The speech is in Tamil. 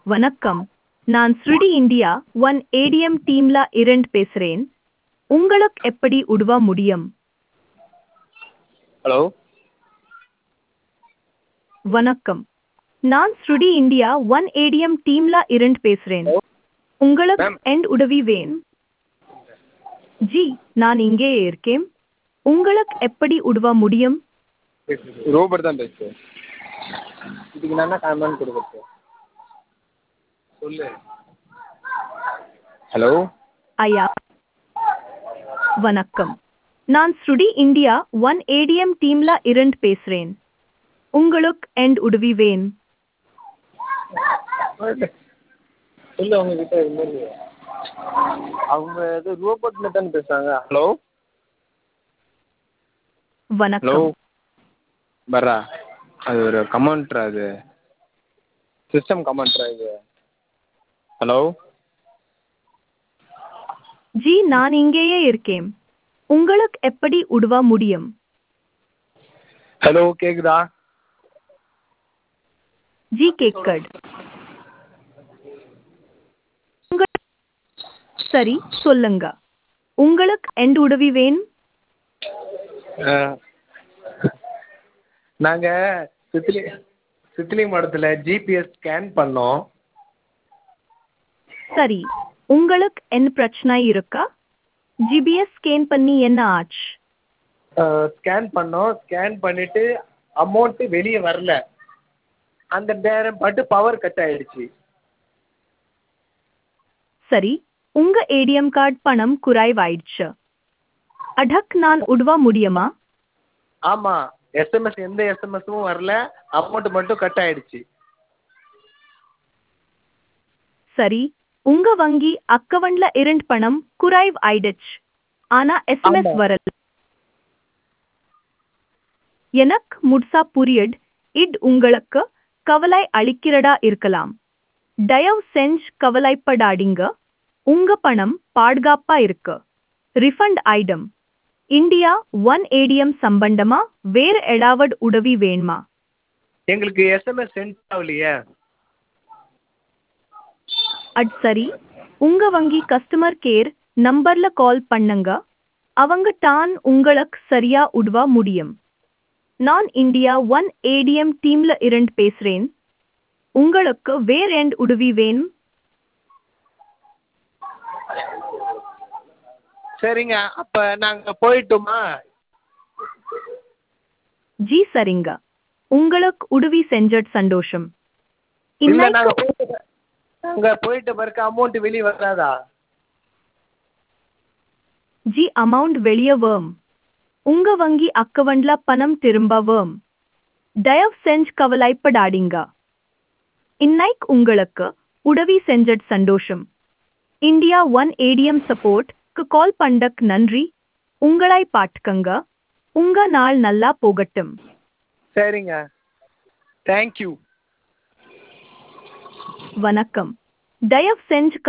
வணக்கம் நான் ஸ்ருடி இந்தியா ஒன் ஏடிஎம் டீம்ல இருந்து பேசுறேன் உங்களுக்கு எப்படி உதவ முடியும் ஹலோ வணக்கம் நான் ஸ்ருடி இந்தியா ஒன் ஏடிஎம் டீம்ல இருந்து பேசுறேன் உங்களுக்கு Ma'am. எண்ட் உதவி வேணும் ஜி நான் இங்கே இருக்கேன் உங்களுக்கு எப்படி உதவ முடியும் ரோபர்ட் தான் பேசுகிறேன் இதுக்கு நான் என்ன காமெண்ட் கொடுக்குறது சொல்லு ஹலோ ஐயா வணக்கம் நான் ஸ்ருடி இந்தியா ஒன் ஏடிஎம் டீம்ல இருந்து பேசுறேன் உங்களுக்கு எண்ட் உதவி வேணும் சொல்லு அவங்க கிட்ட இன்னொரு அவங்க ஏதோ ரோபோட் தான் பேசுகிறாங்க ஹலோ ஹலோ வணக்கம் பர்ரா அது ஒரு கமெண்ட்ரா அது சிஸ்டம் கமெண்ட்ரா இது ஹலோ ஜி நான் இங்கேயே இருக்கேன் உங்களுக்கு எப்படி உதவ முடியும் ஹலோ கேக்குதா ஜி கேக்கட் உங்க- சரி சொல்லுங்க உங்களுக்கு எண்ட் உதவி வேணும் நாங்கள் சித்திலி சித்திலி மடத்தில் ஜிபிஎஸ் ஸ்கேன் பண்ணோம் சரி உங்களுக்கு என்ன பிரச்சனை இருக்கா ஜிபிஎஸ் ஸ்கேன் பண்ணி என்ன ஆச்சு ஸ்கேன் பண்ணோம் ஸ்கேன் பண்ணிவிட்டு அமௌண்ட்டு வெளியே வரல அந்த நேரம் பாட்டு பவர் கட் ஆயிடுச்சு சரி உங்க ஏடிஎம் கார்டு பணம் குறைவாயிடுச்சு அடக் நான் உதவ முடியுமா ஆமாம் எஸ்எம்எஸ் எந்த எஸ்எம்எஸும் வரல அமௌண்ட் மட்டும் கட் ஆயிடுச்சு சரி உங்க வங்கி அக்கவுண்ட்ல இருந்து பணம் குறைவ் ஆயிடுச்சு ஆனா எஸ்எம்எஸ் ஆமா. வரல எனக்கு முட்சா புரியட் இட் உங்களுக்கு கவலை அளிக்கிறதா இருக்கலாம் தயவு செஞ்சு கவலைப்படாதீங்க உங்க பணம் பாதுகாப்பா இருக்கு refund item India one ATM சம்பந்தமா வேற ஏதாவது உதவி வேணுமா எங்களுக்கு எஸ்எம்எஸ் சென்ட் ஆகலையே அட் சரி உங்க வங்கி கஸ்டமர் கேர் நம்பர்ல கால் பண்ணுங்க அவங்க தான் உங்களுக்கு சரியா உதவ முடியும் நான் இந்தியா ஒன் ஏடிஎம் டீம்ல இருந்து பேசுறேன் உங்களுக்கு வேற எண்ட் உதவி வேணும் சரிங்க அப்போ நாங்கள் போயிட்டுமா ஜி சரிங்க உங்களுக்கு உதவி செஞ்சட் சந்தோஷம் இல்லை இன்னைக்கு நாங்கள் போயிட்டு நாங்கள் போயிட்ட பிறகு அமௌண்ட் வெளியே வராதா ஜி அமௌண்ட் வெளியே வேம் உங்க வங்கி அக்கவுண்ட்ல பணம் திரும்ப வேம் தயவு செஞ்சு கவலைப்படாதீங்க இன்னைக்கு உங்களுக்கு உதவி செஞ்சட் சந்தோஷம் இந்தியா ஒன் ஏடிஎம் சப்போர்ட்க்கு கால் பண்ணக் நன்றி உங்களை பாட்டுக்கங்க உங்க நாள் நல்லா போகட்டும் சரிங்க தேங்க்யூ வணக்கம் தயவு செஞ்சு